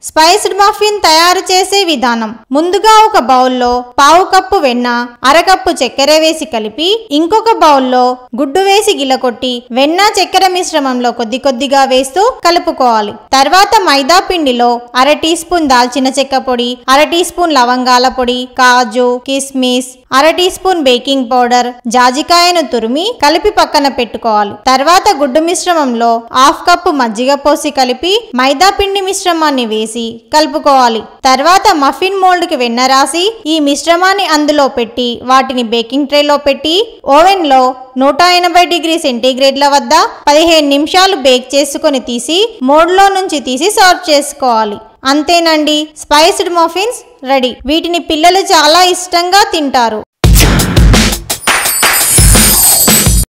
spiced muffin తయారు చేసే విధానం ముందుగా ఒక బౌల్లో పావు కప్పు వెన్న అరకప్పు చక్కెర వేసి కలిపి ఇంకొక బౌల్లో గుడ్డు వేసి గిలకొట్టి వెన్న చక్కెర మిశ్రమంలో కొద్ది కొద్దిగా వేస్తూ కలుపుకోవాలి తర్వాత మైదా పిండిలో అర టీ స్పూన్ దాల్చిన చెక్క పొడి అర టీ స్పూన్ లవంగాల పొడి కాజు కిస్మిస్ అర టీ స్పూన్ బేకింగ్ పౌడర్ జాజికాయను తురిమి కలిపి పక్కన పెట్టుకోవాలి తర్వాత గుడ్డు మిశ్రమంలో హాఫ్ కప్పు మజ్జిగ పోసి కలిపి మైదా పిండి మిశ్రమాన్ని వేసి కలుపుకోవాలి తర్వాత మఫిన్ మోల్డ్ కి వెన్న రాసి ఈ మిశ్రమాన్ని అందులో పెట్టి వాటిని బేకింగ్ ట్రేలో పెట్టి ఓవెన్ లో నూట ఎనభై డిగ్రీ సెంటీగ్రేడ్ల వద్ద పదిహేను నిమిషాలు బేక్ చేసుకొని తీసి మోడ్లో నుంచి తీసి సర్వ్ చేసుకోవాలి అంతేనండి స్పైస్డ్ మఫిన్స్ రెడీ వీటిని పిల్లలు చాలా ఇష్టంగా తింటారు